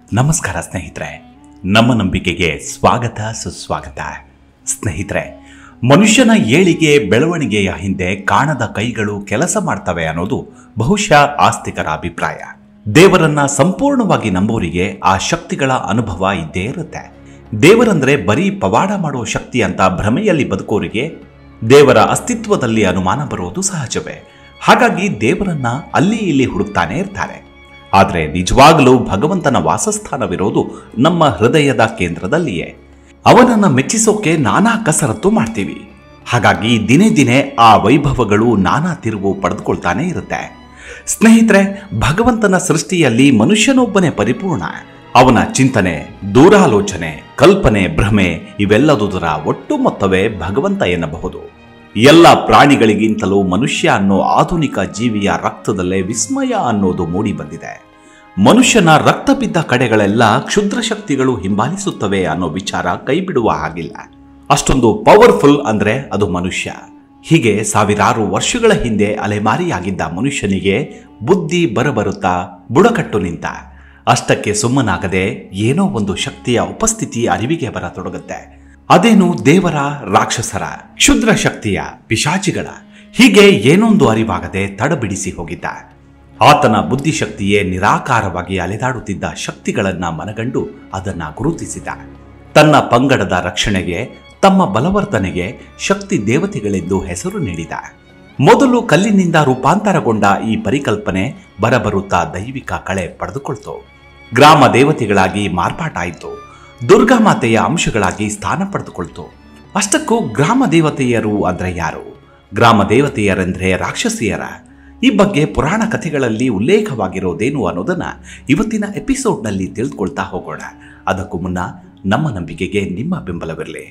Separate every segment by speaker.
Speaker 1: ನಮಸ್ಕಾರ ಸ್ನೇಹಿತರೆ ನಮ್ಮ ನಂಬಿಕೆಗೆ ಸ್ವಾಗತ ಸುಸ್ವಾಗತ ಸ್ನೇಹಿತರೆ ಮನುಷ್ಯನ ಏಳಿಗೆ ಬೆಳವಣಿಗೆಯ ಹಿಂದೆ ಕಾಣದ ಕೈಗಳು ಕೆಲಸ ಮಾಡ್ತವೆ ಅನ್ನೋದು ಬಹುಶಃ ಆಸ್ತಿಕರ ಅಭಿಪ್ರಾಯ ದೇವರನ್ನ ಸಂಪೂರ್ಣವಾಗಿ ನಂಬೋರಿಗೆ ಆ ಶಕ್ತಿಗಳ ಅನುಭವ ಇದ್ದೇ ಇರುತ್ತೆ ದೇವರಂದ್ರೆ ಬರೀ ಪವಾಡ ಮಾಡುವ ಶಕ್ತಿ ಅಂತ ಭ್ರಮೆಯಲ್ಲಿ ಬದುಕೋರಿಗೆ ದೇವರ ಅಸ್ತಿತ್ವದಲ್ಲಿ ಅನುಮಾನ ಬರುವುದು ಸಹಜವೇ ಹಾಗಾಗಿ ದೇವರನ್ನ ಅಲ್ಲಿ ಇಲ್ಲಿ ಹುಡುಕ್ತಾನೆ ಇರ್ತಾರೆ ಆದರೆ ನಿಜವಾಗಲೂ ಭಗವಂತನ ವಾಸಸ್ಥಾನವಿರೋದು ನಮ್ಮ ಹೃದಯದ ಕೇಂದ್ರದಲ್ಲಿಯೇ ಅವನನ್ನ ಮೆಚ್ಚಿಸೋಕೆ ನಾನಾ ಕಸರತ್ತು ಮಾಡ್ತೀವಿ ಹಾಗಾಗಿ ದಿನೇ ದಿನೇ ಆ ವೈಭವಗಳು ನಾನಾ ತಿರುವು ಪಡೆದುಕೊಳ್ತಾನೆ ಇರುತ್ತೆ ಸ್ನೇಹಿತರೆ ಭಗವಂತನ ಸೃಷ್ಟಿಯಲ್ಲಿ ಮನುಷ್ಯನೊಬ್ಬನೇ ಪರಿಪೂರ್ಣ ಅವನ ಚಿಂತನೆ ದೂರಾಲೋಚನೆ ಕಲ್ಪನೆ ಭ್ರಮೆ ಇವೆಲ್ಲದುದರ ಒಟ್ಟು ಮೊತ್ತವೇ ಭಗವಂತ ಎನ್ನಬಹುದು ಎಲ್ಲ ಪ್ರಾಣಿಗಳಿಗಿಂತಲೂ ಮನುಷ್ಯ ಅನ್ನೋ ಆಧುನಿಕ ಜೀವಿಯ ರಕ್ತದಲ್ಲೇ ವಿಸ್ಮಯ ಅನ್ನೋದು ಮೂಡಿ ಬಂದಿದೆ ಮನುಷ್ಯನ ರಕ್ತ ಬಿದ್ದ ಕಡೆಗಳೆಲ್ಲ ಕ್ಷುದ್ರ ಶಕ್ತಿಗಳು ಹಿಂಬಾಲಿಸುತ್ತವೆ ಅನ್ನೋ ವಿಚಾರ ಕೈಬಿಡುವ ಹಾಗಿಲ್ಲ ಅಷ್ಟೊಂದು ಪವರ್ಫುಲ್ ಅಂದ್ರೆ ಅದು ಮನುಷ್ಯ ಹೀಗೆ ಸಾವಿರಾರು ವರ್ಷಗಳ ಹಿಂದೆ ಅಲೆಮಾರಿಯಾಗಿದ್ದ ಮನುಷ್ಯನಿಗೆ ಬುದ್ಧಿ ಬರಬರುತ್ತಾ ಬುಡಕಟ್ಟು ನಿಂತ ಅಷ್ಟಕ್ಕೆ ಸುಮ್ಮನಾಗದೆ ಏನೋ ಒಂದು ಶಕ್ತಿಯ ಉಪಸ್ಥಿತಿ ಅರಿವಿಗೆ ಬರತೊಡಗುತ್ತೆ ಅದೇನು ದೇವರ ರಾಕ್ಷಸರ ಕ್ಷುದ್ರ ಶಕ್ತಿಯ ಪಿಶಾಚಿಗಳ ಹೀಗೆ ಏನೊಂದು ಅರಿವಾಗದೆ ತಡಬಿಡಿಸಿ ಹೋಗಿದ್ದ ಆತನ ಬುದ್ಧಿಶಕ್ತಿಯೇ ನಿರಾಕಾರವಾಗಿ ಅಲೆದಾಡುತ್ತಿದ್ದ ಶಕ್ತಿಗಳನ್ನ ಮನಗಂಡು ಅದನ್ನ ಗುರುತಿಸಿದ ತನ್ನ ಪಂಗಡದ ರಕ್ಷಣೆಗೆ ತಮ್ಮ ಬಲವರ್ಧನೆಗೆ ಶಕ್ತಿ ದೇವತೆಗಳೆಂದು ಹೆಸರು ನೀಡಿದ ಮೊದಲು ಕಲ್ಲಿನಿಂದ ರೂಪಾಂತರಗೊಂಡ ಈ ಪರಿಕಲ್ಪನೆ ಬರಬರುತ್ತಾ ದೈವಿಕ ಕಳೆ ಪಡೆದುಕೊಳ್ತು ಗ್ರಾಮ ದೇವತೆಗಳಾಗಿ ಮಾರ್ಪಾಟಾಯಿತು ದುರ್ಗಾಮಾತೆಯ ಅಂಶಗಳಾಗಿ ಸ್ಥಾನ ಪಡೆದುಕೊಳ್ತು ಅಷ್ಟಕ್ಕೂ ಗ್ರಾಮ ದೇವತೆಯರು ಅಂದ್ರೆ ಯಾರು ಗ್ರಾಮ ದೇವತೆಯರೆಂದ್ರೆ ರಾಕ್ಷಸಿಯರ ಈ ಬಗ್ಗೆ ಪುರಾಣ ಕಥೆಗಳಲ್ಲಿ ಉಲ್ಲೇಖವಾಗಿರೋದೇನು ಅನ್ನೋದನ್ನ ಇವತ್ತಿನ ಎಪಿಸೋಡ್ನಲ್ಲಿ ತಿಳಿದುಕೊಳ್ತಾ ಹೋಗೋಣ ಅದಕ್ಕೂ ಮುನ್ನ ನಮ್ಮ ನಂಬಿಕೆಗೆ ನಿಮ್ಮ ಬೆಂಬಲವಿರಲಿ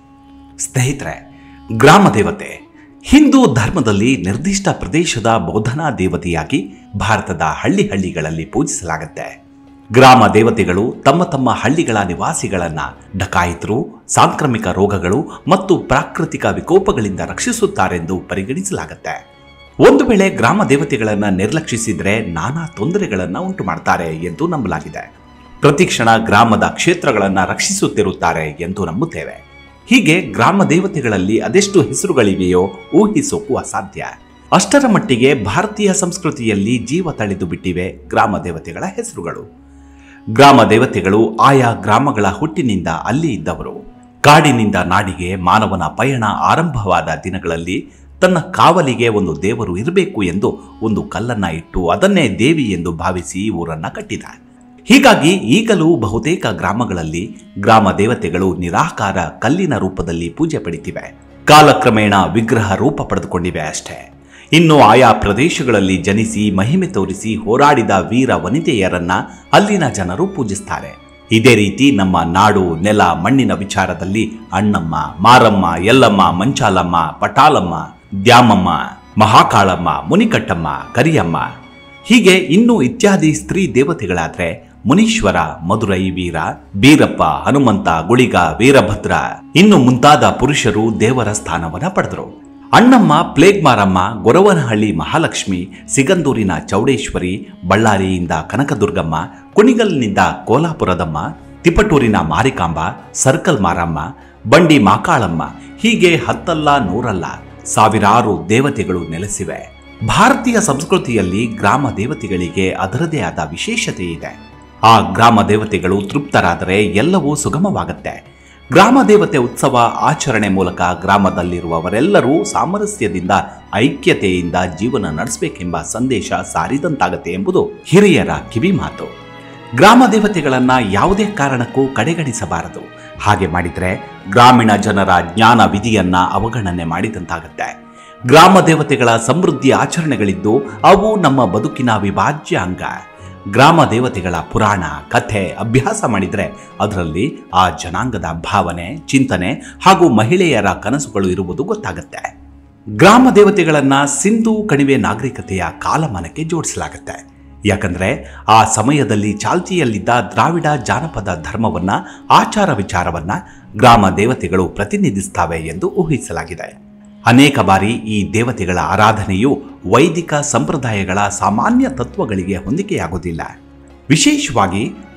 Speaker 1: ಸ್ನೇಹಿತರೆ ಗ್ರಾಮ ದೇವತೆ ಹಿಂದೂ ಧರ್ಮದಲ್ಲಿ ನಿರ್ದಿಷ್ಟ ಪ್ರದೇಶದ ಬೋಧನಾ ದೇವತೆಯಾಗಿ ಭಾರತದ ಹಳ್ಳಿ ಹಳ್ಳಿಗಳಲ್ಲಿ ಪೂಜಿಸಲಾಗುತ್ತೆ ಗ್ರಾಮ ದೇವತೆಗಳು ತಮ್ಮ ತಮ್ಮ ಹಳ್ಳಿಗಳ ನಿವಾಸಿಗಳನ್ನ ಡಕಾಯಿತರು ಸಾಂಕ್ರಾಮಿಕ ರೋಗಗಳು ಮತ್ತು ಪ್ರಾಕೃತಿಕ ವಿಕೋಪಗಳಿಂದ ರಕ್ಷಿಸುತ್ತಾರೆಂದು ಪರಿಗಣಿಸಲಾಗುತ್ತೆ ಒಂದು ವೇಳೆ ಗ್ರಾಮ ದೇವತೆಗಳನ್ನ ನಿರ್ಲಕ್ಷಿಸಿದ್ರೆ ನಾನಾ ತೊಂದರೆಗಳನ್ನ ಉಂಟು ಮಾಡ್ತಾರೆ ಎಂದು ನಂಬಲಾಗಿದೆ ಪ್ರತಿಕ್ಷಣ ಗ್ರಾಮದ ಕ್ಷೇತ್ರಗಳನ್ನ ರಕ್ಷಿಸುತ್ತಿರುತ್ತಾರೆ ಎಂದು ನಂಬುತ್ತೇವೆ ಹೀಗೆ ಗ್ರಾಮ ದೇವತೆಗಳಲ್ಲಿ ಅದೆಷ್ಟು ಹೆಸರುಗಳಿವೆಯೋ ಊಹಿಸೋಕು ಅಸಾಧ್ಯ ಅಷ್ಟರ ಮಟ್ಟಿಗೆ ಭಾರತೀಯ ಸಂಸ್ಕೃತಿಯಲ್ಲಿ ಜೀವ ತಳೆದು ಬಿಟ್ಟಿವೆ ಗ್ರಾಮ ದೇವತೆಗಳ ಹೆಸರುಗಳು ಗ್ರಾಮ ದೇವತೆಗಳು ಆಯಾ ಗ್ರಾಮಗಳ ಹುಟ್ಟಿನಿಂದ ಅಲ್ಲಿ ಇದ್ದವರು ಕಾಡಿನಿಂದ ನಾಡಿಗೆ ಮಾನವನ ಪಯಣ ಆರಂಭವಾದ ದಿನಗಳಲ್ಲಿ ತನ್ನ ಕಾವಲಿಗೆ ಒಂದು ದೇವರು ಇರಬೇಕು ಎಂದು ಒಂದು ಕಲ್ಲನ್ನ ಇಟ್ಟು ಅದನ್ನೇ ದೇವಿ ಎಂದು ಭಾವಿಸಿ ಊರನ್ನ ಕಟ್ಟಿದ ಹೀಗಾಗಿ ಈಗಲೂ ಬಹುತೇಕ ಗ್ರಾಮಗಳಲ್ಲಿ ಗ್ರಾಮ ದೇವತೆಗಳು ನಿರಾಕಾರ ಕಲ್ಲಿನ ರೂಪದಲ್ಲಿ ಪೂಜೆ ಪಡಿತಿವೆ ಕಾಲಕ್ರಮೇಣ ವಿಗ್ರಹ ರೂಪ ಪಡೆದುಕೊಂಡಿವೆ ಅಷ್ಟೇ ಇನ್ನು ಆಯಾ ಪ್ರದೇಶಗಳಲ್ಲಿ ಜನಿಸಿ ಮಹಿಮೆ ತೋರಿಸಿ ಹೋರಾಡಿದ ವೀರ ವನಿತೆಯರನ್ನ ಅಲ್ಲಿನ ಜನರು ಪೂಜಿಸ್ತಾರೆ ಇದೇ ರೀತಿ ನಮ್ಮ ನಾಡು ನೆಲ ಮಣ್ಣಿನ ವಿಚಾರದಲ್ಲಿ ಅಣ್ಣಮ್ಮ ಮಾರಮ್ಮ ಯಲ್ಲಮ್ಮ ಮಂಚಾಲಮ್ಮ ಪಟಾಲಮ್ಮ ದ್ಯಾಮಮ್ಮ ಮಹಾಕಾಳಮ್ಮ ಮುನಿಕಟ್ಟಮ್ಮ ಕರಿಯಮ್ಮ ಹೀಗೆ ಇನ್ನು ಇತ್ಯಾದಿ ಸ್ತ್ರೀ ದೇವತೆಗಳಾದ್ರೆ ಮುನೀಶ್ವರ ಮಧುರೈ ವೀರ ಬೀರಪ್ಪ ಹನುಮಂತ ಗುಳಿಗ ವೀರಭದ್ರ ಇನ್ನು ಮುಂತಾದ ಪುರುಷರು ದೇವರ ಸ್ಥಾನವನ್ನ ಪಡೆದರು ಅಣ್ಣಮ್ಮ ಪ್ಲೇಗ್ ಮಾರಮ್ಮ ಗೊರವನಹಳ್ಳಿ ಮಹಾಲಕ್ಷ್ಮಿ ಸಿಗಂದೂರಿನ ಚೌಡೇಶ್ವರಿ ಬಳ್ಳಾರಿಯಿಂದ ಕನಕದುರ್ಗಮ್ಮ ಕುಣಿಗಲ್ನಿಂದ ಕೋಲಾಪುರದಮ್ಮ ತಿಪಟೂರಿನ ಮಾರಿಕಾಂಬ ಸರ್ಕಲ್ ಮಾರಮ್ಮ ಬಂಡಿ ಮಾಕಾಳಮ್ಮ ಹೀಗೆ ಹತ್ತಲ್ಲ ನೂರಲ್ಲ ಸಾವಿರಾರು ದೇವತೆಗಳು ನೆಲೆಸಿವೆ ಭಾರತೀಯ ಸಂಸ್ಕೃತಿಯಲ್ಲಿ ಗ್ರಾಮ ದೇವತೆಗಳಿಗೆ ಅದರದೇ ಆದ ವಿಶೇಷತೆ ಇದೆ ಆ ಗ್ರಾಮ ದೇವತೆಗಳು ತೃಪ್ತರಾದರೆ ಎಲ್ಲವೂ ಸುಗಮವಾಗುತ್ತೆ ಗ್ರಾಮ ದೇವತೆ ಉತ್ಸವ ಆಚರಣೆ ಮೂಲಕ ಗ್ರಾಮದಲ್ಲಿರುವವರೆಲ್ಲರೂ ಸಾಮರಸ್ಯದಿಂದ ಐಕ್ಯತೆಯಿಂದ ಜೀವನ ನಡೆಸಬೇಕೆಂಬ ಸಂದೇಶ ಸಾರಿದಂತಾಗತ್ತೆ ಎಂಬುದು ಹಿರಿಯರ ಕಿವಿಮಾತು ಗ್ರಾಮ ದೇವತೆಗಳನ್ನ ಯಾವುದೇ ಕಾರಣಕ್ಕೂ ಕಡೆಗಣಿಸಬಾರದು ಹಾಗೆ ಮಾಡಿದ್ರೆ ಗ್ರಾಮೀಣ ಜನರ ಜ್ಞಾನ ವಿಧಿಯನ್ನ ಅವಗಣನೆ ಮಾಡಿದಂತಾಗತ್ತೆ ಗ್ರಾಮ ದೇವತೆಗಳ ಸಮೃದ್ಧಿ ಆಚರಣೆಗಳಿದ್ದು ಅವು ನಮ್ಮ ಬದುಕಿನ ವಿಭಾಜ್ಯ ಅಂಗ ಗ್ರಾಮ ದೇವತೆಗಳ ಪುರಾಣ ಕಥೆ ಅಭ್ಯಾಸ ಮಾಡಿದ್ರೆ ಅದರಲ್ಲಿ ಆ ಜನಾಂಗದ ಭಾವನೆ ಚಿಂತನೆ ಹಾಗೂ ಮಹಿಳೆಯರ ಕನಸುಗಳು ಇರುವುದು ಗೊತ್ತಾಗುತ್ತೆ ಗ್ರಾಮ ದೇವತೆಗಳನ್ನ ಸಿಂಧು ಕಣಿವೆ ನಾಗರಿಕತೆಯ ಕಾಲಮಾನಕ್ಕೆ ಜೋಡಿಸಲಾಗುತ್ತೆ ಯಾಕಂದ್ರೆ ಆ ಸಮಯದಲ್ಲಿ ಚಾಲ್ತಿಯಲ್ಲಿದ್ದ ದ್ರಾವಿಡ ಜಾನಪದ ಧರ್ಮವನ್ನ ಆಚಾರ ವಿಚಾರವನ್ನ ಗ್ರಾಮ ದೇವತೆಗಳು ಪ್ರತಿನಿಧಿಸ್ತವೆ ಎಂದು ಊಹಿಸಲಾಗಿದೆ ಅನೇಕ ಬಾರಿ ಈ ದೇವತೆಗಳ ಆರಾಧನೆಯು ವೈದಿಕ ಸಂಪ್ರದಾಯಗಳ ಸಾಮಾನ್ಯ ತತ್ವಗಳಿಗೆ ಹೊಂದಿಕೆಯಾಗುವುದಿಲ್ಲ ವಿಶೇಷವಾಗಿ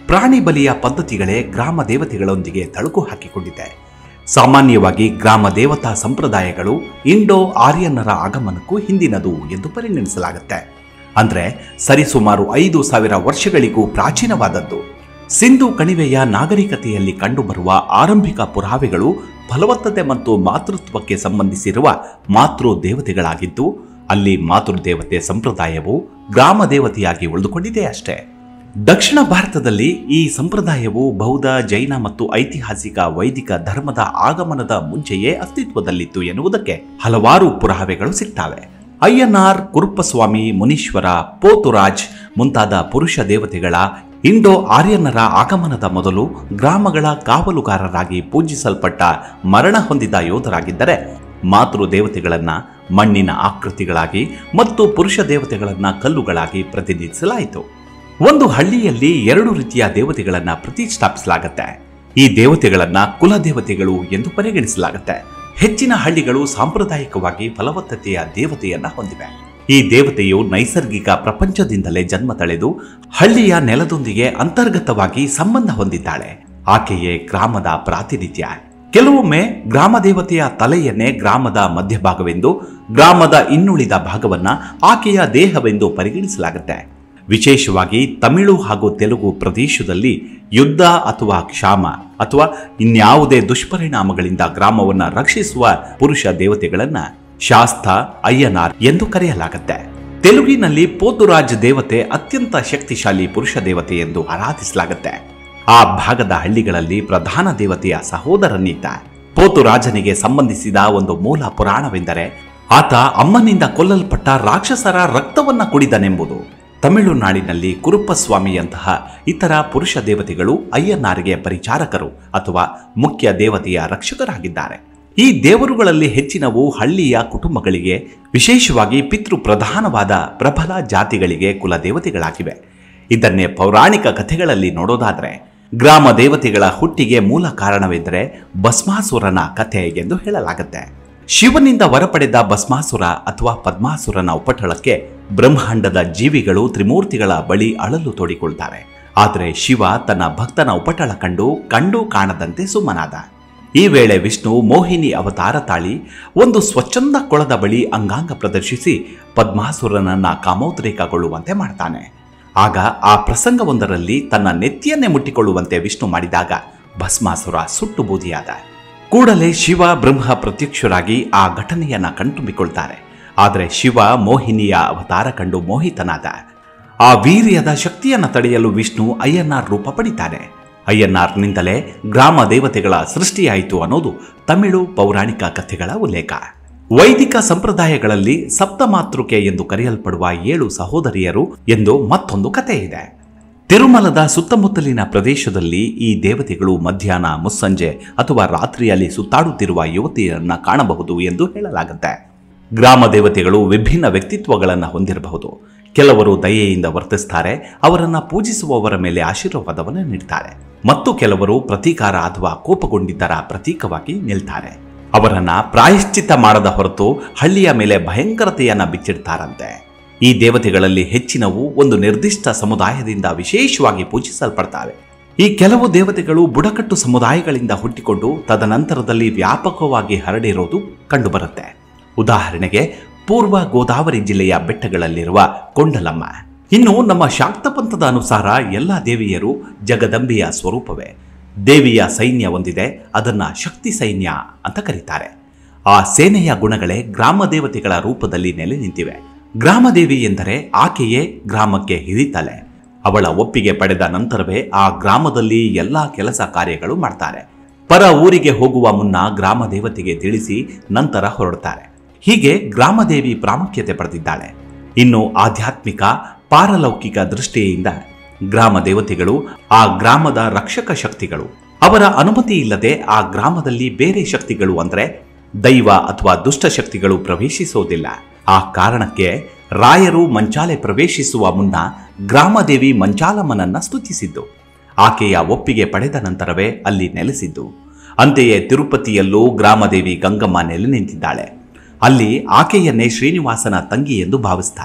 Speaker 1: ಪ್ರಾಣಿ ಬಲಿಯ ಪದ್ಧತಿಗಳೇ ಗ್ರಾಮ ದೇವತೆಗಳೊಂದಿಗೆ ತಳುಕು ಹಾಕಿಕೊಂಡಿದೆ ಸಾಮಾನ್ಯವಾಗಿ ಗ್ರಾಮ ದೇವತಾ ಸಂಪ್ರದಾಯಗಳು ಇಂಡೋ ಆರ್ಯನ್ನರ ಆಗಮನಕ್ಕೂ ಹಿಂದಿನದು ಎಂದು ಪರಿಗಣಿಸಲಾಗುತ್ತೆ ಅಂದ್ರೆ ಸರಿಸುಮಾರು ಐದು ಸಾವಿರ ವರ್ಷಗಳಿಗೂ ಪ್ರಾಚೀನವಾದದ್ದು ಸಿಂಧು ಕಣಿವೆಯ ನಾಗರಿಕತೆಯಲ್ಲಿ ಕಂಡುಬರುವ ಆರಂಭಿಕ ಪುರಾವೆಗಳು ಫಲವತ್ತತೆ ಮತ್ತು ಮಾತೃತ್ವಕ್ಕೆ ಸಂಬಂಧಿಸಿರುವ ಮಾತೃ ದೇವತೆಗಳಾಗಿದ್ದು ಅಲ್ಲಿ ಮಾತೃದೇವತೆ ಸಂಪ್ರದಾಯವು ಗ್ರಾಮ ದೇವತೆಯಾಗಿ ಉಳಿದುಕೊಂಡಿದೆ ಅಷ್ಟೇ ದಕ್ಷಿಣ ಭಾರತದಲ್ಲಿ ಈ ಸಂಪ್ರದಾಯವು ಬೌದ್ಧ ಜೈನ ಮತ್ತು ಐತಿಹಾಸಿಕ ವೈದಿಕ ಧರ್ಮದ ಆಗಮನದ ಮುಂಚೆಯೇ ಅಸ್ತಿತ್ವದಲ್ಲಿತ್ತು ಎನ್ನುವುದಕ್ಕೆ ಹಲವಾರು ಪುರಾವೆಗಳು ಸಿಗ್ತವೆ ಅಯ್ಯನಾರ್ ಕುರುಪ್ಪಸ್ವಾಮಿ ಮುನೀಶ್ವರ ಪೋತುರಾಜ್ ಮುಂತಾದ ಪುರುಷ ದೇವತೆಗಳ ಇಂಡೋ ಆರ್ಯನ್ನರ ಆಗಮನದ ಮೊದಲು ಗ್ರಾಮಗಳ ಕಾವಲುಗಾರರಾಗಿ ಪೂಜಿಸಲ್ಪಟ್ಟ ಮರಣ ಹೊಂದಿದ ಯೋಧರಾಗಿದ್ದರೆ ಮಾತೃ ದೇವತೆಗಳನ್ನ ಮಣ್ಣಿನ ಆಕೃತಿಗಳಾಗಿ ಮತ್ತು ಪುರುಷ ದೇವತೆಗಳನ್ನ ಕಲ್ಲುಗಳಾಗಿ ಪ್ರತಿನಿಧಿಸಲಾಯಿತು ಒಂದು ಹಳ್ಳಿಯಲ್ಲಿ ಎರಡು ರೀತಿಯ ದೇವತೆಗಳನ್ನ ಪ್ರತಿಷ್ಠಾಪಿಸಲಾಗತ್ತೆ ಈ ದೇವತೆಗಳನ್ನ ಕುಲ ದೇವತೆಗಳು ಎಂದು ಪರಿಗಣಿಸಲಾಗುತ್ತೆ ಹೆಚ್ಚಿನ ಹಳ್ಳಿಗಳು ಸಾಂಪ್ರದಾಯಿಕವಾಗಿ ಫಲವತ್ತತೆಯ ದೇವತೆಯನ್ನ ಹೊಂದಿವೆ ಈ ದೇವತೆಯು ನೈಸರ್ಗಿಕ ಪ್ರಪಂಚದಿಂದಲೇ ಜನ್ಮ ತಳೆದು ಹಳ್ಳಿಯ ನೆಲದೊಂದಿಗೆ ಅಂತರ್ಗತವಾಗಿ ಸಂಬಂಧ ಹೊಂದಿದ್ದಾಳೆ ಆಕೆಯೇ ಗ್ರಾಮದ ಪ್ರಾತಿನಿಧ್ಯ ಕೆಲವೊಮ್ಮೆ ಗ್ರಾಮ ದೇವತೆಯ ತಲೆಯನ್ನೇ ಗ್ರಾಮದ ಮಧ್ಯಭಾಗವೆಂದು ಗ್ರಾಮದ ಇನ್ನುಳಿದ ಭಾಗವನ್ನ ಆಕೆಯ ದೇಹವೆಂದು ಪರಿಗಣಿಸಲಾಗುತ್ತೆ ವಿಶೇಷವಾಗಿ ತಮಿಳು ಹಾಗೂ ತೆಲುಗು ಪ್ರದೇಶದಲ್ಲಿ ಯುದ್ಧ ಅಥವಾ ಕ್ಷಾಮ ಅಥವಾ ಇನ್ಯಾವುದೇ ದುಷ್ಪರಿಣಾಮಗಳಿಂದ ಗ್ರಾಮವನ್ನು ರಕ್ಷಿಸುವ ಪುರುಷ ದೇವತೆಗಳನ್ನ ಶಾಸ್ತ ಅಯ್ಯನಾರ್ ಎಂದು ಕರೆಯಲಾಗುತ್ತೆ ತೆಲುಗಿನಲ್ಲಿ ಪೋತುರಾಜ್ ದೇವತೆ ಅತ್ಯಂತ ಶಕ್ತಿಶಾಲಿ ಪುರುಷ ದೇವತೆ ಎಂದು ಆರಾಧಿಸಲಾಗುತ್ತೆ ಆ ಭಾಗದ ಹಳ್ಳಿಗಳಲ್ಲಿ ಪ್ರಧಾನ ದೇವತೆಯ ಸಹೋದರನಿದ್ದ ಪೋತುರಾಜನಿಗೆ ಸಂಬಂಧಿಸಿದ ಒಂದು ಮೂಲ ಪುರಾಣವೆಂದರೆ ಆತ ಅಮ್ಮನಿಂದ ಕೊಲ್ಲಲ್ಪಟ್ಟ ರಾಕ್ಷಸರ ರಕ್ತವನ್ನ ಕುಡಿದನೆಂಬುದು ತಮಿಳುನಾಡಿನಲ್ಲಿ ಕುರುಪ್ಪಸ್ವಾಮಿಯಂತಹ ಇತರ ಪುರುಷ ದೇವತೆಗಳು ಅಯ್ಯನಾರಿಗೆ ಪರಿಚಾರಕರು ಅಥವಾ ಮುಖ್ಯ ದೇವತೆಯ ರಕ್ಷಕರಾಗಿದ್ದಾರೆ ಈ ದೇವರುಗಳಲ್ಲಿ ಹೆಚ್ಚಿನವು ಹಳ್ಳಿಯ ಕುಟುಂಬಗಳಿಗೆ ವಿಶೇಷವಾಗಿ ಪಿತೃ ಪ್ರಧಾನವಾದ ಪ್ರಬಲ ಜಾತಿಗಳಿಗೆ ಕುಲದೇವತೆಗಳಾಗಿವೆ ಇದನ್ನೇ ಪೌರಾಣಿಕ ಕಥೆಗಳಲ್ಲಿ ನೋಡೋದಾದ್ರೆ ಗ್ರಾಮ ದೇವತೆಗಳ ಹುಟ್ಟಿಗೆ ಮೂಲ ಕಾರಣವೆಂದರೆ ಭಸ್ಮಾಸುರನ ಕಥೆ ಎಂದು ಹೇಳಲಾಗುತ್ತೆ ಶಿವನಿಂದ ವರಪಡೆದ ಭಸ್ಮಾಸುರ ಅಥವಾ ಪದ್ಮಾಸುರನ ಉಪಟಳಕ್ಕೆ ಬ್ರಹ್ಮಾಂಡದ ಜೀವಿಗಳು ತ್ರಿಮೂರ್ತಿಗಳ ಬಳಿ ಅಳಲು ತೋಡಿಕೊಳ್ತಾರೆ ಆದರೆ ಶಿವ ತನ್ನ ಭಕ್ತನ ಉಪಟಳ ಕಂಡು ಕಂಡು ಕಾಣದಂತೆ ಸುಮ್ಮನಾದ ಈ ವೇಳೆ ವಿಷ್ಣು ಮೋಹಿನಿ ಅವತಾರ ತಾಳಿ ಒಂದು ಸ್ವಚ್ಛಂದ ಕೊಳದ ಬಳಿ ಅಂಗಾಂಗ ಪ್ರದರ್ಶಿಸಿ ಪದ್ಮಾಸುರನನ್ನ ಕಾಮೋದ್ರೇಕಗೊಳ್ಳುವಂತೆ ಮಾಡ್ತಾನೆ ಆಗ ಆ ಪ್ರಸಂಗವೊಂದರಲ್ಲಿ ತನ್ನ ನೆತ್ತಿಯನ್ನೇ ಮುಟ್ಟಿಕೊಳ್ಳುವಂತೆ ವಿಷ್ಣು ಮಾಡಿದಾಗ ಭಸ್ಮಾಸುರ ಸುಟ್ಟು ಬೂದಿಯಾದ ಕೂಡಲೇ ಶಿವ ಬ್ರಹ್ಮ ಪ್ರತ್ಯಕ್ಷರಾಗಿ ಆ ಘಟನೆಯನ್ನ ಕಣ್ತುಂಬಿಕೊಳ್ತಾರೆ ಆದರೆ ಶಿವ ಮೋಹಿನಿಯ ಅವತಾರ ಕಂಡು ಮೋಹಿತನಾದ ಆ ವೀರ್ಯದ ಶಕ್ತಿಯನ್ನು ತಡೆಯಲು ವಿಷ್ಣು ಅಯ್ಯನಾರ್ ರೂಪ ಪಡಿತಾನೆ ಅಯ್ಯನಾರ್ನಿಂದಲೇ ಗ್ರಾಮ ದೇವತೆಗಳ ಸೃಷ್ಟಿಯಾಯಿತು ಅನ್ನೋದು ತಮಿಳು ಪೌರಾಣಿಕ ಕಥೆಗಳ ಉಲ್ಲೇಖ ವೈದಿಕ ಸಂಪ್ರದಾಯಗಳಲ್ಲಿ ಸಪ್ತಮಾತೃಕೆ ಎಂದು ಕರೆಯಲ್ಪಡುವ ಏಳು ಸಹೋದರಿಯರು ಎಂದು ಮತ್ತೊಂದು ಕಥೆ ಇದೆ ತಿರುಮಲದ ಸುತ್ತಮುತ್ತಲಿನ ಪ್ರದೇಶದಲ್ಲಿ ಈ ದೇವತೆಗಳು ಮಧ್ಯಾಹ್ನ ಮುಸ್ಸಂಜೆ ಅಥವಾ ರಾತ್ರಿಯಲ್ಲಿ ಸುತ್ತಾಡುತ್ತಿರುವ ಯುವತಿಯರನ್ನ ಕಾಣಬಹುದು ಎಂದು ಹೇಳಲಾಗುತ್ತೆ ಗ್ರಾಮ ದೇವತೆಗಳು ವಿಭಿನ್ನ ವ್ಯಕ್ತಿತ್ವಗಳನ್ನು ಹೊಂದಿರಬಹುದು ಕೆಲವರು ದಯೆಯಿಂದ ವರ್ತಿಸ್ತಾರೆ ಅವರನ್ನ ಪೂಜಿಸುವವರ ಮೇಲೆ ಆಶೀರ್ವಾದವನ್ನು ನೀಡ್ತಾರೆ ಮತ್ತು ಕೆಲವರು ಪ್ರತೀಕಾರ ಅಥವಾ ಕೋಪಗೊಂಡಿದ್ದರ ಪ್ರತೀಕವಾಗಿ ನಿಲ್ತಾರೆ ಅವರನ್ನ ಪ್ರಾಯಶ್ಚಿತ್ತ ಮಾಡದ ಹೊರತು ಹಳ್ಳಿಯ ಮೇಲೆ ಭಯಂಕರತೆಯನ್ನ ಬಿಚ್ಚಿಡ್ತಾರಂತೆ ಈ ದೇವತೆಗಳಲ್ಲಿ ಹೆಚ್ಚಿನವು ಒಂದು ನಿರ್ದಿಷ್ಟ ಸಮುದಾಯದಿಂದ ವಿಶೇಷವಾಗಿ ಪೂಜಿಸಲ್ಪಡ್ತವೆ ಈ ಕೆಲವು ದೇವತೆಗಳು ಬುಡಕಟ್ಟು ಸಮುದಾಯಗಳಿಂದ ಹುಟ್ಟಿಕೊಂಡು ತದನಂತರದಲ್ಲಿ ವ್ಯಾಪಕವಾಗಿ ಹರಡಿರೋದು ಕಂಡುಬರುತ್ತೆ ಉದಾಹರಣೆಗೆ ಪೂರ್ವ ಗೋದಾವರಿ ಜಿಲ್ಲೆಯ ಬೆಟ್ಟಗಳಲ್ಲಿರುವ ಕೊಂಡಲಮ್ಮ ಇನ್ನು ನಮ್ಮ ಶಾಕ್ತ ಪಂಥದ ಅನುಸಾರ ಎಲ್ಲ ದೇವಿಯರು ಜಗದಂಬೆಯ ಸ್ವರೂಪವೇ ದೇವಿಯ ಸೈನ್ಯ ಒಂದಿದೆ ಅದನ್ನ ಶಕ್ತಿ ಸೈನ್ಯ ಅಂತ ಕರೀತಾರೆ ಆ ಸೇನೆಯ ಗುಣಗಳೇ ಗ್ರಾಮ ದೇವತೆಗಳ ರೂಪದಲ್ಲಿ ನೆಲೆ ನಿಂತಿವೆ ಗ್ರಾಮದೇವಿ ಎಂದರೆ ಆಕೆಯೇ ಗ್ರಾಮಕ್ಕೆ ಹಿರಿತಲೆ ಅವಳ ಒಪ್ಪಿಗೆ ಪಡೆದ ನಂತರವೇ ಆ ಗ್ರಾಮದಲ್ಲಿ ಎಲ್ಲಾ ಕೆಲಸ ಕಾರ್ಯಗಳು ಮಾಡ್ತಾರೆ ಪರ ಊರಿಗೆ ಹೋಗುವ ಮುನ್ನ ಗ್ರಾಮ ದೇವತೆಗೆ ತಿಳಿಸಿ ನಂತರ ಹೊರಡ್ತಾರೆ ಹೀಗೆ ಗ್ರಾಮದೇವಿ ಪ್ರಾಮುಖ್ಯತೆ ಪಡೆದಿದ್ದಾಳೆ ಇನ್ನು ಆಧ್ಯಾತ್ಮಿಕ ಪಾರಲೌಕಿಕ ದೃಷ್ಟಿಯಿಂದ ಗ್ರಾಮ ದೇವತೆಗಳು ಆ ಗ್ರಾಮದ ರಕ್ಷಕ ಶಕ್ತಿಗಳು ಅವರ ಅನುಮತಿ ಇಲ್ಲದೆ ಆ ಗ್ರಾಮದಲ್ಲಿ ಬೇರೆ ಶಕ್ತಿಗಳು ಅಂದ್ರೆ ದೈವ ಅಥವಾ ದುಷ್ಟ ಶಕ್ತಿಗಳು ಪ್ರವೇಶಿಸೋದಿಲ್ಲ ಆ ಕಾರಣಕ್ಕೆ ರಾಯರು ಮಂಚಾಲೆ ಪ್ರವೇಶಿಸುವ ಮುನ್ನ ಗ್ರಾಮದೇವಿ ಮಂಚಾಲಮ್ಮನನ್ನ ಸ್ತುತಿಸಿದ್ದು ಆಕೆಯ ಒಪ್ಪಿಗೆ ಪಡೆದ ನಂತರವೇ ಅಲ್ಲಿ ನೆಲೆಸಿದ್ದು ಅಂತೆಯೇ ತಿರುಪತಿಯಲ್ಲೂ ಗ್ರಾಮದೇವಿ ಗಂಗಮ್ಮ ನೆಲೆ ನಿಂತಿದ್ದಾಳೆ ಅಲ್ಲಿ ಆಕೆಯನ್ನೇ ಶ್ರೀನಿವಾಸನ ತಂಗಿ ಎಂದು ಭಾವಿಸ್ತಾರೆ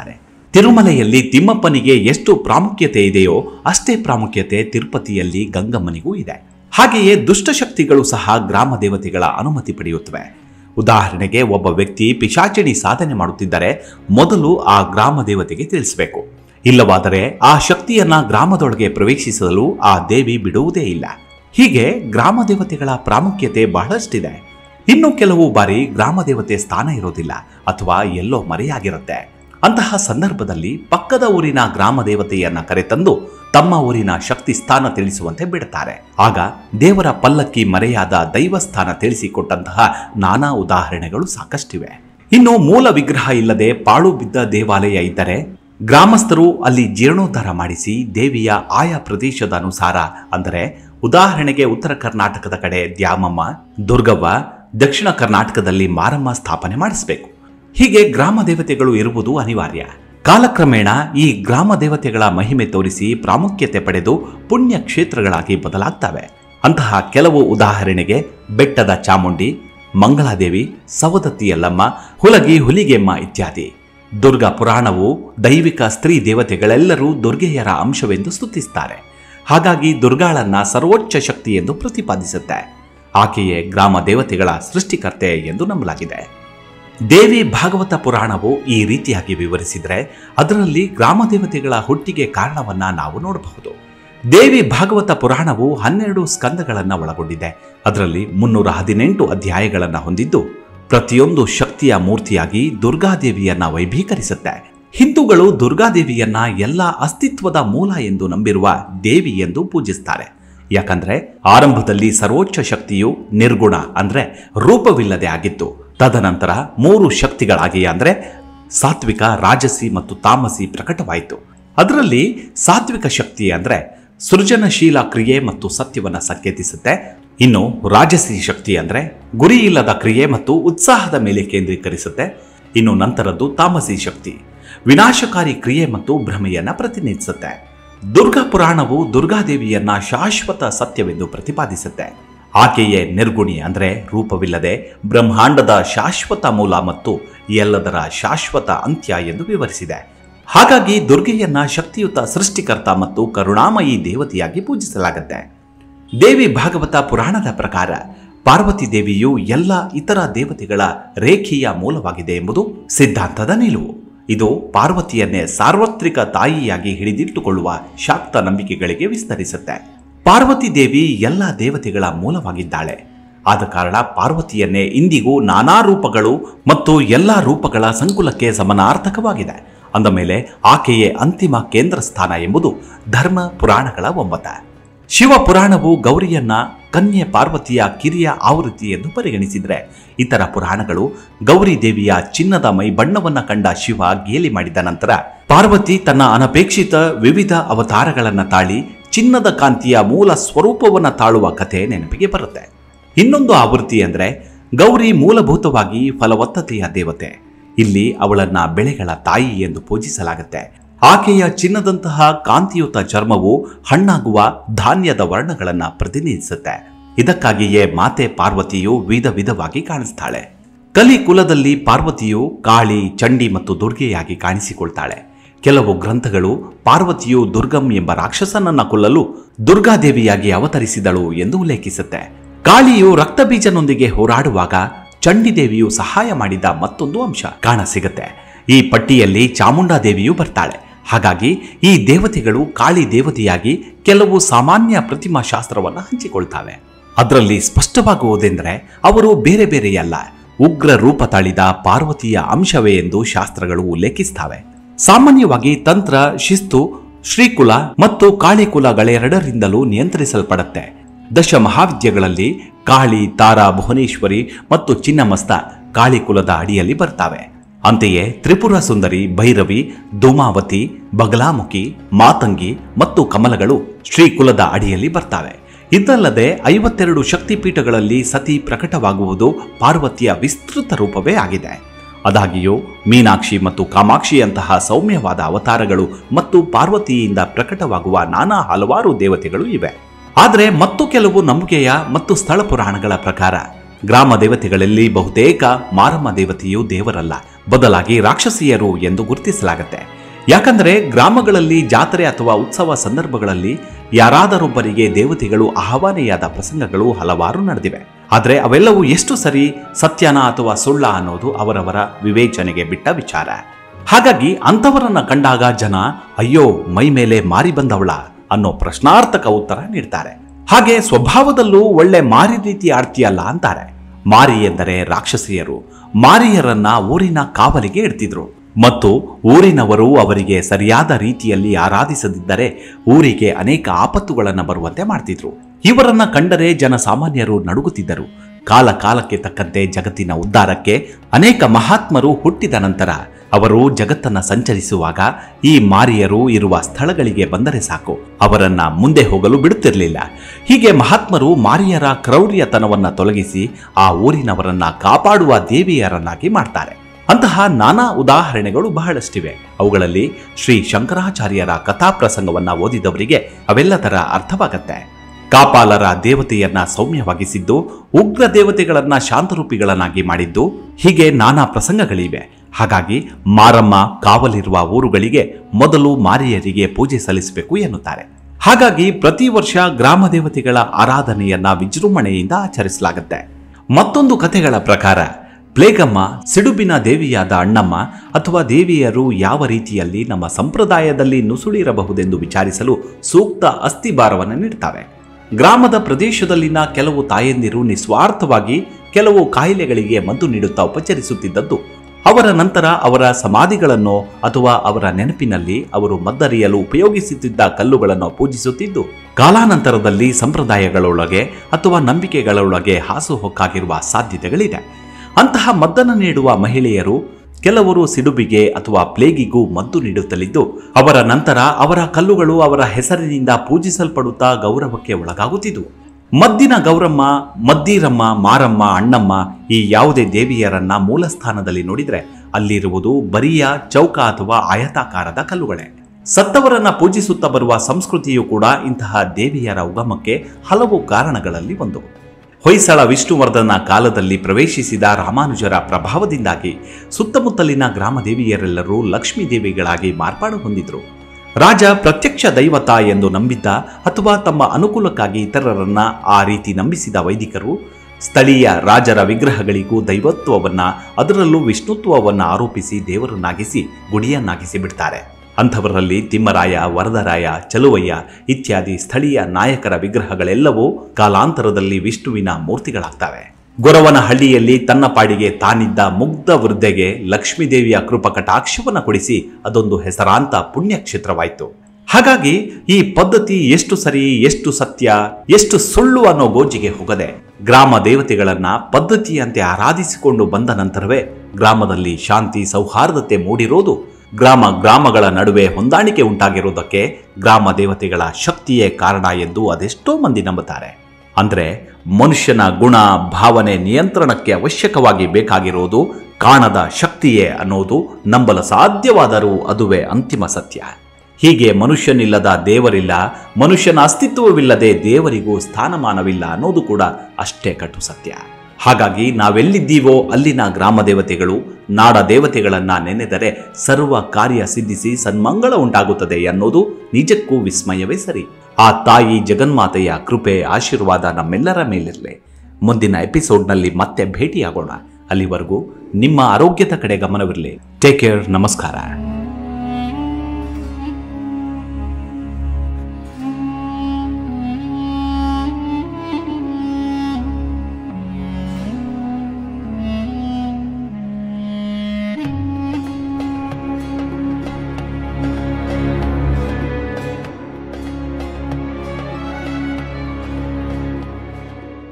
Speaker 1: ತಿರುಮಲೆಯಲ್ಲಿ ತಿಮ್ಮಪ್ಪನಿಗೆ ಎಷ್ಟು ಪ್ರಾಮುಖ್ಯತೆ ಇದೆಯೋ ಅಷ್ಟೇ ಪ್ರಾಮುಖ್ಯತೆ ತಿರುಪತಿಯಲ್ಲಿ ಗಂಗಮ್ಮನಿಗೂ ಇದೆ ಹಾಗೆಯೇ ದುಷ್ಟಶಕ್ತಿಗಳು ಸಹ ಗ್ರಾಮ ದೇವತೆಗಳ ಅನುಮತಿ ಪಡೆಯುತ್ತವೆ ಉದಾಹರಣೆಗೆ ಒಬ್ಬ ವ್ಯಕ್ತಿ ಪಿಶಾಚಿನಿ ಸಾಧನೆ ಮಾಡುತ್ತಿದ್ದರೆ ಮೊದಲು ಆ ಗ್ರಾಮ ದೇವತೆಗೆ ತಿಳಿಸಬೇಕು ಇಲ್ಲವಾದರೆ ಆ ಶಕ್ತಿಯನ್ನ ಗ್ರಾಮದೊಳಗೆ ಪ್ರವೇಶಿಸಲು ಆ ದೇವಿ ಬಿಡುವುದೇ ಇಲ್ಲ ಹೀಗೆ ಗ್ರಾಮ ದೇವತೆಗಳ ಪ್ರಾಮುಖ್ಯತೆ ಬಹಳಷ್ಟಿದೆ ಇನ್ನು ಕೆಲವು ಬಾರಿ ಗ್ರಾಮ ದೇವತೆ ಸ್ಥಾನ ಇರೋದಿಲ್ಲ ಅಥವಾ ಎಲ್ಲೋ ಮರೆಯಾಗಿರುತ್ತೆ ಅಂತಹ ಸಂದರ್ಭದಲ್ಲಿ ಪಕ್ಕದ ಊರಿನ ಗ್ರಾಮ ದೇವತೆಯನ್ನ ಕರೆತಂದು ತಮ್ಮ ಊರಿನ ಶಕ್ತಿ ಸ್ಥಾನ ತಿಳಿಸುವಂತೆ ಬಿಡುತ್ತಾರೆ ಆಗ ದೇವರ ಪಲ್ಲಕ್ಕಿ ಮರೆಯಾದ ದೈವಸ್ಥಾನ ತಿಳಿಸಿಕೊಟ್ಟಂತಹ ನಾನಾ ಉದಾಹರಣೆಗಳು ಸಾಕಷ್ಟಿವೆ ಇನ್ನು ಮೂಲ ವಿಗ್ರಹ ಇಲ್ಲದೆ ಪಾಳು ಬಿದ್ದ ದೇವಾಲಯ ಇದ್ದರೆ ಗ್ರಾಮಸ್ಥರು ಅಲ್ಲಿ ಜೀರ್ಣೋದ್ಧಾರ ಮಾಡಿಸಿ ದೇವಿಯ ಆಯಾ ಪ್ರದೇಶದ ಅನುಸಾರ ಅಂದರೆ ಉದಾಹರಣೆಗೆ ಉತ್ತರ ಕರ್ನಾಟಕದ ಕಡೆ ದ್ಯಾಮಮ್ಮ ದುರ್ಗವ್ವ ದಕ್ಷಿಣ ಕರ್ನಾಟಕದಲ್ಲಿ ಮಾರಮ್ಮ ಸ್ಥಾಪನೆ ಮಾಡಿಸಬೇಕು ಹೀಗೆ ಗ್ರಾಮ ದೇವತೆಗಳು ಇರುವುದು ಅನಿವಾರ್ಯ ಕಾಲಕ್ರಮೇಣ ಈ ಗ್ರಾಮ ದೇವತೆಗಳ ಮಹಿಮೆ ತೋರಿಸಿ ಪ್ರಾಮುಖ್ಯತೆ ಪಡೆದು ಪುಣ್ಯ ಕ್ಷೇತ್ರಗಳಾಗಿ ಬದಲಾಗ್ತವೆ ಅಂತಹ ಕೆಲವು ಉದಾಹರಣೆಗೆ ಬೆಟ್ಟದ ಚಾಮುಂಡಿ ಮಂಗಳಾದೇವಿ ಸವದತ್ತಿ ಯಲ್ಲಮ್ಮ ಹುಲಗಿ ಹುಲಿಗೆಮ್ಮ ಇತ್ಯಾದಿ ದುರ್ಗಾ ಪುರಾಣವು ದೈವಿಕ ಸ್ತ್ರೀ ದೇವತೆಗಳೆಲ್ಲರೂ ದುರ್ಗೆಯರ ಅಂಶವೆಂದು ಸ್ತುತಿಸ್ತಾರೆ ಹಾಗಾಗಿ ದುರ್ಗಾಳನ್ನ ಸರ್ವೋಚ್ಚ ಶಕ್ತಿ ಎಂದು ಪ್ರತಿಪಾದಿಸುತ್ತೆ ಆಕೆಯೇ ಗ್ರಾಮ ದೇವತೆಗಳ ಸೃಷ್ಟಿಕರ್ತೆ ಎಂದು ನಂಬಲಾಗಿದೆ ದೇವಿ ಭಾಗವತ ಪುರಾಣವು ಈ ರೀತಿಯಾಗಿ ವಿವರಿಸಿದರೆ ಅದರಲ್ಲಿ ಗ್ರಾಮ ದೇವತೆಗಳ ಹುಟ್ಟಿಗೆ ಕಾರಣವನ್ನ ನಾವು ನೋಡಬಹುದು ದೇವಿ ಭಾಗವತ ಪುರಾಣವು ಹನ್ನೆರಡು ಸ್ಕಂದಗಳನ್ನು ಒಳಗೊಂಡಿದೆ ಅದರಲ್ಲಿ ಮುನ್ನೂರ ಹದಿನೆಂಟು ಅಧ್ಯಾಯಗಳನ್ನು ಹೊಂದಿದ್ದು ಪ್ರತಿಯೊಂದು ಶಕ್ತಿಯ ಮೂರ್ತಿಯಾಗಿ ದುರ್ಗಾದೇವಿಯನ್ನ ವೈಭೀಕರಿಸುತ್ತೆ ಹಿಂದೂಗಳು ದುರ್ಗಾದೇವಿಯನ್ನ ಎಲ್ಲ ಅಸ್ತಿತ್ವದ ಮೂಲ ಎಂದು ನಂಬಿರುವ ದೇವಿ ಎಂದು ಪೂಜಿಸ್ತಾರೆ ಯಾಕಂದ್ರೆ ಆರಂಭದಲ್ಲಿ ಸರ್ವೋಚ್ಚ ಶಕ್ತಿಯು ನಿರ್ಗುಣ ಅಂದ್ರೆ ರೂಪವಿಲ್ಲದೆ ಆಗಿತ್ತು ತದನಂತರ ಮೂರು ಶಕ್ತಿಗಳಾಗಿ ಅಂದ್ರೆ ಸಾತ್ವಿಕ ರಾಜಸಿ ಮತ್ತು ತಾಮಸಿ ಪ್ರಕಟವಾಯಿತು ಅದರಲ್ಲಿ ಸಾತ್ವಿಕ ಶಕ್ತಿ ಅಂದ್ರೆ ಸೃಜನಶೀಲ ಕ್ರಿಯೆ ಮತ್ತು ಸತ್ಯವನ್ನ ಸಂಕೇತಿಸುತ್ತೆ ಇನ್ನು ರಾಜಸಿ ಶಕ್ತಿ ಅಂದ್ರೆ ಗುರಿ ಇಲ್ಲದ ಕ್ರಿಯೆ ಮತ್ತು ಉತ್ಸಾಹದ ಮೇಲೆ ಕೇಂದ್ರೀಕರಿಸುತ್ತೆ ಇನ್ನು ನಂತರದ್ದು ತಾಮಸಿ ಶಕ್ತಿ ವಿನಾಶಕಾರಿ ಕ್ರಿಯೆ ಮತ್ತು ಭ್ರಮೆಯನ್ನ ಪ್ರತಿನಿಧಿಸುತ್ತೆ ದುರ್ಗಾ ಪುರಾಣವು ದುರ್ಗಾದೇವಿಯನ್ನ ಶಾಶ್ವತ ಸತ್ಯವೆಂದು ಪ್ರತಿಪಾದಿಸುತ್ತೆ ಆಕೆಯೇ ನಿರ್ಗುಣಿ ಅಂದರೆ ರೂಪವಿಲ್ಲದೆ ಬ್ರಹ್ಮಾಂಡದ ಶಾಶ್ವತ ಮೂಲ ಮತ್ತು ಎಲ್ಲದರ ಶಾಶ್ವತ ಅಂತ್ಯ ಎಂದು ವಿವರಿಸಿದೆ ಹಾಗಾಗಿ ದುರ್ಗೆಯನ್ನ ಶಕ್ತಿಯುತ ಸೃಷ್ಟಿಕರ್ತ ಮತ್ತು ಕರುಣಾಮಯಿ ದೇವತೆಯಾಗಿ ಪೂಜಿಸಲಾಗುತ್ತೆ ದೇವಿ ಭಾಗವತ ಪುರಾಣದ ಪ್ರಕಾರ ಪಾರ್ವತಿ ದೇವಿಯು ಎಲ್ಲ ಇತರ ದೇವತೆಗಳ ರೇಖೀಯ ಮೂಲವಾಗಿದೆ ಎಂಬುದು ಸಿದ್ಧಾಂತದ ನಿಲುವು ಇದು ಪಾರ್ವತಿಯನ್ನೇ ಸಾರ್ವತ್ರಿಕ ತಾಯಿಯಾಗಿ ಹಿಡಿದಿಟ್ಟುಕೊಳ್ಳುವ ಶಾಕ್ತ ನಂಬಿಕೆಗಳಿಗೆ ವಿಸ್ತರಿಸುತ್ತೆ ಪಾರ್ವತಿ ದೇವಿ ಎಲ್ಲ ದೇವತೆಗಳ ಮೂಲವಾಗಿದ್ದಾಳೆ ಆದ ಕಾರಣ ಪಾರ್ವತಿಯನ್ನೇ ಇಂದಿಗೂ ನಾನಾ ರೂಪಗಳು ಮತ್ತು ಎಲ್ಲ ರೂಪಗಳ ಸಂಕುಲಕ್ಕೆ ಸಮಾನಾರ್ಥಕವಾಗಿದೆ ಅಂದ ಮೇಲೆ ಆಕೆಯೇ ಅಂತಿಮ ಕೇಂದ್ರ ಸ್ಥಾನ ಎಂಬುದು ಧರ್ಮ ಪುರಾಣಗಳ ಒಮ್ಮತ ಶಿವ ಪುರಾಣವು ಗೌರಿಯನ್ನ ಕನ್ಯೆ ಪಾರ್ವತಿಯ ಕಿರಿಯ ಆವೃತ್ತಿ ಎಂದು ಪರಿಗಣಿಸಿದರೆ ಇತರ ಪುರಾಣಗಳು ಗೌರಿ ದೇವಿಯ ಚಿನ್ನದ ಮೈ ಬಣ್ಣವನ್ನ ಕಂಡ ಶಿವ ಗೇಲಿ ಮಾಡಿದ ನಂತರ ಪಾರ್ವತಿ ತನ್ನ ಅನಪೇಕ್ಷಿತ ವಿವಿಧ ಅವತಾರಗಳನ್ನ ತಾಳಿ ಚಿನ್ನದ ಕಾಂತಿಯ ಮೂಲ ಸ್ವರೂಪವನ್ನ ತಾಳುವ ಕಥೆ ನೆನಪಿಗೆ ಬರುತ್ತೆ ಇನ್ನೊಂದು ಆವೃತ್ತಿ ಅಂದ್ರೆ ಗೌರಿ ಮೂಲಭೂತವಾಗಿ ಫಲವತ್ತತೆಯ ದೇವತೆ ಇಲ್ಲಿ ಅವಳನ್ನ ಬೆಳೆಗಳ ತಾಯಿ ಎಂದು ಪೂಜಿಸಲಾಗುತ್ತೆ ಆಕೆಯ ಚಿನ್ನದಂತಹ ಕಾಂತಿಯುತ ಚರ್ಮವು ಹಣ್ಣಾಗುವ ಧಾನ್ಯದ ವರ್ಣಗಳನ್ನ ಪ್ರತಿನಿಧಿಸುತ್ತೆ ಇದಕ್ಕಾಗಿಯೇ ಮಾತೆ ಪಾರ್ವತಿಯು ವಿಧ ವಿಧವಾಗಿ ಕಾಣಿಸ್ತಾಳೆ ಕಲಿ ಕುಲದಲ್ಲಿ ಪಾರ್ವತಿಯು ಕಾಳಿ ಚಂಡಿ ಮತ್ತು ದುರ್ಗೆಯಾಗಿ ಕಾಣಿಸಿಕೊಳ್ತಾಳೆ ಕೆಲವು ಗ್ರಂಥಗಳು ಪಾರ್ವತಿಯು ದುರ್ಗಂ ಎಂಬ ರಾಕ್ಷಸನನ್ನ ಕೊಲ್ಲಲು ದುರ್ಗಾದೇವಿಯಾಗಿ ಅವತರಿಸಿದಳು ಎಂದು ಉಲ್ಲೇಖಿಸುತ್ತೆ ಕಾಳಿಯು ರಕ್ತಬೀಜನೊಂದಿಗೆ ಹೋರಾಡುವಾಗ ಚಂಡಿದೇವಿಯು ಸಹಾಯ ಮಾಡಿದ ಮತ್ತೊಂದು ಅಂಶ ಕಾಣಸಿಗುತ್ತೆ ಈ ಪಟ್ಟಿಯಲ್ಲಿ ಚಾಮುಂಡಾದೇವಿಯು ಬರ್ತಾಳೆ ಹಾಗಾಗಿ ಈ ದೇವತೆಗಳು ಕಾಳಿ ದೇವತೆಯಾಗಿ ಕೆಲವು ಸಾಮಾನ್ಯ ಪ್ರತಿಮಾ ಶಾಸ್ತ್ರವನ್ನು ಹಂಚಿಕೊಳ್ತಾವೆ ಅದರಲ್ಲಿ ಸ್ಪಷ್ಟವಾಗುವುದೆಂದರೆ ಅವರು ಬೇರೆ ಬೇರೆಯಲ್ಲ ಉಗ್ರ ರೂಪ ತಾಳಿದ ಪಾರ್ವತಿಯ ಅಂಶವೇ ಎಂದು ಶಾಸ್ತ್ರಗಳು ಉಲ್ಲೇಖಿಸ್ತವೆ ಸಾಮಾನ್ಯವಾಗಿ ತಂತ್ರ ಶಿಸ್ತು ಶ್ರೀಕುಲ ಮತ್ತು ಕಾಳಿಕುಲಗಳೆರಡರಿಂದಲೂ ನಿಯಂತ್ರಿಸಲ್ಪಡುತ್ತೆ ದಶ ಮಹಾವಿದ್ಯೆಗಳಲ್ಲಿ ಕಾಳಿ ತಾರಾ ಭುವನೇಶ್ವರಿ ಮತ್ತು ಚಿನ್ನಮಸ್ತ ಕಾಳಿಕುಲದ ಅಡಿಯಲ್ಲಿ ಬರ್ತಾವೆ ಅಂತೆಯೇ ತ್ರಿಪುರ ಸುಂದರಿ ಭೈರವಿ ಧೂಮಾವತಿ ಬಗಲಾಮುಖಿ ಮಾತಂಗಿ ಮತ್ತು ಕಮಲಗಳು ಶ್ರೀಕುಲದ ಅಡಿಯಲ್ಲಿ ಬರ್ತಾವೆ ಇದಲ್ಲದೆ ಐವತ್ತೆರಡು ಶಕ್ತಿಪೀಠಗಳಲ್ಲಿ ಸತಿ ಪ್ರಕಟವಾಗುವುದು ಪಾರ್ವತಿಯ ವಿಸ್ತೃತ ರೂಪವೇ ಆಗಿದೆ ಆದಾಗಿಯೂ ಮೀನಾಕ್ಷಿ ಮತ್ತು ಕಾಮಾಕ್ಷಿಯಂತಹ ಸೌಮ್ಯವಾದ ಅವತಾರಗಳು ಮತ್ತು ಪಾರ್ವತಿಯಿಂದ ಪ್ರಕಟವಾಗುವ ನಾನಾ ಹಲವಾರು ದೇವತೆಗಳು ಇವೆ ಆದರೆ ಮತ್ತು ಕೆಲವು ನಂಬಿಕೆಯ ಮತ್ತು ಸ್ಥಳ ಪುರಾಣಗಳ ಪ್ರಕಾರ ಗ್ರಾಮ ದೇವತೆಗಳಲ್ಲಿ ಬಹುತೇಕ ಮಾರಮ್ಮ ದೇವತೆಯು ದೇವರಲ್ಲ ಬದಲಾಗಿ ರಾಕ್ಷಸಿಯರು ಎಂದು ಗುರುತಿಸಲಾಗುತ್ತೆ ಯಾಕಂದ್ರೆ ಗ್ರಾಮಗಳಲ್ಲಿ ಜಾತ್ರೆ ಅಥವಾ ಉತ್ಸವ ಸಂದರ್ಭಗಳಲ್ಲಿ ಯಾರಾದರೊಬ್ಬರಿಗೆ ದೇವತೆಗಳು ಆಹ್ವಾನೆಯಾದ ಪ್ರಸಂಗಗಳು ಹಲವಾರು ನಡೆದಿವೆ ಆದರೆ ಅವೆಲ್ಲವೂ ಎಷ್ಟು ಸರಿ ಸತ್ಯನ ಅಥವಾ ಸುಳ್ಳ ಅನ್ನೋದು ಅವರವರ ವಿವೇಚನೆಗೆ ಬಿಟ್ಟ ವಿಚಾರ ಹಾಗಾಗಿ ಅಂಥವರನ್ನ ಕಂಡಾಗ ಜನ ಅಯ್ಯೋ ಮೈ ಮೇಲೆ ಮಾರಿ ಬಂದವಳ ಅನ್ನೋ ಪ್ರಶ್ನಾರ್ಥಕ ಉತ್ತರ ನೀಡ್ತಾರೆ ಹಾಗೆ ಸ್ವಭಾವದಲ್ಲೂ ಒಳ್ಳೆ ಮಾರಿ ರೀತಿ ಆಡ್ತೀಯಲ್ಲ ಅಂತಾರೆ ಮಾರಿ ಎಂದರೆ ರಾಕ್ಷಸಿಯರು ಮಾರಿಯರನ್ನ ಊರಿನ ಕಾವಲಿಗೆ ಇಡ್ತಿದ್ರು ಮತ್ತು ಊರಿನವರು ಅವರಿಗೆ ಸರಿಯಾದ ರೀತಿಯಲ್ಲಿ ಆರಾಧಿಸದಿದ್ದರೆ ಊರಿಗೆ ಅನೇಕ ಆಪತ್ತುಗಳನ್ನು ಬರುವಂತೆ ಮಾಡ್ತಿದ್ರು ಇವರನ್ನ ಕಂಡರೆ ಜನಸಾಮಾನ್ಯರು ನಡುಗುತ್ತಿದ್ದರು ಕಾಲ ಕಾಲಕ್ಕೆ ತಕ್ಕಂತೆ ಜಗತ್ತಿನ ಉದ್ಧಾರಕ್ಕೆ ಅನೇಕ ಮಹಾತ್ಮರು ಹುಟ್ಟಿದ ನಂತರ ಅವರು ಜಗತ್ತನ್ನ ಸಂಚರಿಸುವಾಗ ಈ ಮಾರಿಯರು ಇರುವ ಸ್ಥಳಗಳಿಗೆ ಬಂದರೆ ಸಾಕು ಅವರನ್ನ ಮುಂದೆ ಹೋಗಲು ಬಿಡುತ್ತಿರಲಿಲ್ಲ ಹೀಗೆ ಮಹಾತ್ಮರು ಮಾರಿಯರ ಕ್ರೌರ್ಯತನವನ್ನ ತೊಲಗಿಸಿ ಆ ಊರಿನವರನ್ನ ಕಾಪಾಡುವ ದೇವಿಯರನ್ನಾಗಿ ಮಾಡ್ತಾರೆ ಅಂತಹ ನಾನಾ ಉದಾಹರಣೆಗಳು ಬಹಳಷ್ಟಿವೆ ಅವುಗಳಲ್ಲಿ ಶ್ರೀ ಶಂಕರಾಚಾರ್ಯರ ಕಥಾಪ್ರಸಂಗವನ್ನ ಓದಿದವರಿಗೆ ಅವೆಲ್ಲದರ ಅರ್ಥವಾಗತ್ತೆ ಕಾಪಾಲರ ದೇವತೆಯನ್ನ ಸೌಮ್ಯವಾಗಿಸಿದ್ದು ಉಗ್ರ ದೇವತೆಗಳನ್ನ ಶಾಂತರೂಪಿಗಳನ್ನಾಗಿ ಮಾಡಿದ್ದು ಹೀಗೆ ನಾನಾ ಪ್ರಸಂಗಗಳಿವೆ ಹಾಗಾಗಿ ಮಾರಮ್ಮ ಕಾವಲಿರುವ ಊರುಗಳಿಗೆ ಮೊದಲು ಮಾರಿಯರಿಗೆ ಪೂಜೆ ಸಲ್ಲಿಸಬೇಕು ಎನ್ನುತ್ತಾರೆ ಹಾಗಾಗಿ ಪ್ರತಿ ವರ್ಷ ಗ್ರಾಮ ದೇವತೆಗಳ ಆರಾಧನೆಯನ್ನ ವಿಜೃಂಭಣೆಯಿಂದ ಆಚರಿಸಲಾಗುತ್ತೆ ಮತ್ತೊಂದು ಕಥೆಗಳ ಪ್ರಕಾರ ಪ್ಲೇಗಮ್ಮ ಸಿಡುಬಿನ ದೇವಿಯಾದ ಅಣ್ಣಮ್ಮ ಅಥವಾ ದೇವಿಯರು ಯಾವ ರೀತಿಯಲ್ಲಿ ನಮ್ಮ ಸಂಪ್ರದಾಯದಲ್ಲಿ ನುಸುಳಿರಬಹುದೆಂದು ವಿಚಾರಿಸಲು ಸೂಕ್ತ ಅಸ್ಥಿಭಾರವನ್ನು ನೀಡ್ತಾವೆ ಗ್ರಾಮದ ಪ್ರದೇಶದಲ್ಲಿನ ಕೆಲವು ತಾಯಂದಿರು ನಿಸ್ವಾರ್ಥವಾಗಿ ಕೆಲವು ಕಾಯಿಲೆಗಳಿಗೆ ಮದ್ದು ನೀಡುತ್ತಾ ಉಪಚರಿಸುತ್ತಿದ್ದದ್ದು ಅವರ ನಂತರ ಅವರ ಸಮಾಧಿಗಳನ್ನು ಅಥವಾ ಅವರ ನೆನಪಿನಲ್ಲಿ ಅವರು ಮದ್ದರಿಯಲು ಉಪಯೋಗಿಸುತ್ತಿದ್ದ ಕಲ್ಲುಗಳನ್ನು ಪೂಜಿಸುತ್ತಿದ್ದು ಕಾಲಾನಂತರದಲ್ಲಿ ಸಂಪ್ರದಾಯಗಳೊಳಗೆ ಅಥವಾ ನಂಬಿಕೆಗಳೊಳಗೆ ಹಾಸುಹೊಕ್ಕಾಗಿರುವ ಸಾಧ್ಯತೆಗಳಿದೆ ಅಂತಹ ಮದ್ದನ್ನು ನೀಡುವ ಮಹಿಳೆಯರು ಕೆಲವರು ಸಿಡುಬಿಗೆ ಅಥವಾ ಪ್ಲೇಗಿಗೂ ಮದ್ದು ನೀಡುತ್ತಲಿದ್ದು ಅವರ ನಂತರ ಅವರ ಕಲ್ಲುಗಳು ಅವರ ಹೆಸರಿನಿಂದ ಪೂಜಿಸಲ್ಪಡುತ್ತಾ ಗೌರವಕ್ಕೆ ಒಳಗಾಗುತ್ತಿದ್ವು ಮದ್ದಿನ ಗೌರಮ್ಮ ಮದ್ದೀರಮ್ಮ ಮಾರಮ್ಮ ಅಣ್ಣಮ್ಮ ಈ ಯಾವುದೇ ದೇವಿಯರನ್ನ ಮೂಲ ಸ್ಥಾನದಲ್ಲಿ ನೋಡಿದ್ರೆ ಅಲ್ಲಿರುವುದು ಬರಿಯ ಚೌಕ ಅಥವಾ ಆಯತಾಕಾರದ ಕಲ್ಲುಗಳೇ ಸತ್ತವರನ್ನ ಪೂಜಿಸುತ್ತಾ ಬರುವ ಸಂಸ್ಕೃತಿಯು ಕೂಡ ಇಂತಹ ದೇವಿಯರ ಉಗಮಕ್ಕೆ ಹಲವು ಕಾರಣಗಳಲ್ಲಿ ಒಂದು ಹೊಯ್ಸಳ ವಿಷ್ಣುವರ್ಧನ ಕಾಲದಲ್ಲಿ ಪ್ರವೇಶಿಸಿದ ರಾಮಾನುಜರ ಪ್ರಭಾವದಿಂದಾಗಿ ಸುತ್ತಮುತ್ತಲಿನ ಗ್ರಾಮ ದೇವಿಯರೆಲ್ಲರೂ ಲಕ್ಷ್ಮೀ ದೇವಿಗಳಾಗಿ ಮಾರ್ಪಾಡು ಹೊಂದಿದ್ರು ರಾಜ ಪ್ರತ್ಯಕ್ಷ ದೈವತ ಎಂದು ನಂಬಿದ್ದ ಅಥವಾ ತಮ್ಮ ಅನುಕೂಲಕ್ಕಾಗಿ ಇತರರನ್ನ ಆ ರೀತಿ ನಂಬಿಸಿದ ವೈದಿಕರು ಸ್ಥಳೀಯ ರಾಜರ ವಿಗ್ರಹಗಳಿಗೂ ದೈವತ್ವವನ್ನ ಅದರಲ್ಲೂ ವಿಷ್ಣುತ್ವವನ್ನ ಆರೋಪಿಸಿ ದೇವರನ್ನಾಗಿಸಿ ಗುಡಿಯನ್ನಾಗಿಸಿ ಬಿಡ್ತಾರೆ ಅಂಥವರಲ್ಲಿ ತಿಮ್ಮರಾಯ ವರದರಾಯ ಚಲುವಯ್ಯ ಇತ್ಯಾದಿ ಸ್ಥಳೀಯ ನಾಯಕರ ವಿಗ್ರಹಗಳೆಲ್ಲವೂ ಕಾಲಾಂತರದಲ್ಲಿ ವಿಷ್ಣುವಿನ ಮೂರ್ತಿಗಳಾಗ್ತವೆ ಗೊರವನಹಳ್ಳಿಯಲ್ಲಿ ತನ್ನ ಪಾಡಿಗೆ ತಾನಿದ್ದ ಮುಗ್ಧ ವೃದ್ಧೆಗೆ ಲಕ್ಷ್ಮೀದೇವಿಯ ಕೃಪಕಟಾಕ್ಷವನ್ನ ಕೊಡಿಸಿ ಅದೊಂದು ಹೆಸರಾಂತ ಪುಣ್ಯಕ್ಷೇತ್ರವಾಯಿತು ಹಾಗಾಗಿ ಈ ಪದ್ಧತಿ ಎಷ್ಟು ಸರಿ ಎಷ್ಟು ಸತ್ಯ ಎಷ್ಟು ಸುಳ್ಳು ಅನ್ನೋ ಗೋಜಿಗೆ ಹೋಗದೆ ಗ್ರಾಮ ದೇವತೆಗಳನ್ನ ಪದ್ಧತಿಯಂತೆ ಆರಾಧಿಸಿಕೊಂಡು ಬಂದ ನಂತರವೇ ಗ್ರಾಮದಲ್ಲಿ ಶಾಂತಿ ಸೌಹಾರ್ದತೆ ಮೂಡಿರೋದು ಗ್ರಾಮ ಗ್ರಾಮಗಳ ನಡುವೆ ಹೊಂದಾಣಿಕೆ ಉಂಟಾಗಿರುವುದಕ್ಕೆ ಗ್ರಾಮ ದೇವತೆಗಳ ಶಕ್ತಿಯೇ ಕಾರಣ ಎಂದು ಅದೆಷ್ಟೋ ಮಂದಿ ನಂಬುತ್ತಾರೆ ಅಂದ್ರೆ ಮನುಷ್ಯನ ಗುಣ ಭಾವನೆ ನಿಯಂತ್ರಣಕ್ಕೆ ಅವಶ್ಯಕವಾಗಿ ಬೇಕಾಗಿರುವುದು ಕಾಣದ ಶಕ್ತಿಯೇ ಅನ್ನೋದು ನಂಬಲು ಸಾಧ್ಯವಾದರೂ ಅದುವೇ ಅಂತಿಮ ಸತ್ಯ ಹೀಗೆ ಮನುಷ್ಯನಿಲ್ಲದ ದೇವರಿಲ್ಲ ಮನುಷ್ಯನ ಅಸ್ತಿತ್ವವಿಲ್ಲದೆ ದೇವರಿಗೂ ಸ್ಥಾನಮಾನವಿಲ್ಲ ಅನ್ನೋದು ಕೂಡ ಅಷ್ಟೇ ಕಟು ಸತ್ಯ ಹಾಗಾಗಿ ನಾವೆಲ್ಲಿದ್ದೀವೋ ಅಲ್ಲಿನ ಗ್ರಾಮ ದೇವತೆಗಳು ನಾಡ ದೇವತೆಗಳನ್ನ ನೆನೆದರೆ ಸರ್ವ ಕಾರ್ಯ ಸಿದ್ಧಿಸಿ ಸನ್ಮಂಗಳ ಉಂಟಾಗುತ್ತದೆ ಅನ್ನೋದು ನಿಜಕ್ಕೂ ವಿಸ್ಮಯವೇ ಸರಿ ಆ ತಾಯಿ ಜಗನ್ಮಾತೆಯ ಕೃಪೆ ಆಶೀರ್ವಾದ ನಮ್ಮೆಲ್ಲರ ಮೇಲಿರಲಿ ಮುಂದಿನ ಎಪಿಸೋಡ್ನಲ್ಲಿ ಮತ್ತೆ ಭೇಟಿಯಾಗೋಣ ಅಲ್ಲಿವರೆಗೂ ನಿಮ್ಮ ಆರೋಗ್ಯದ ಕಡೆ ಗಮನವಿರಲಿ ಟೇಕ್ ಕೇರ್ ನಮಸ್ಕಾರ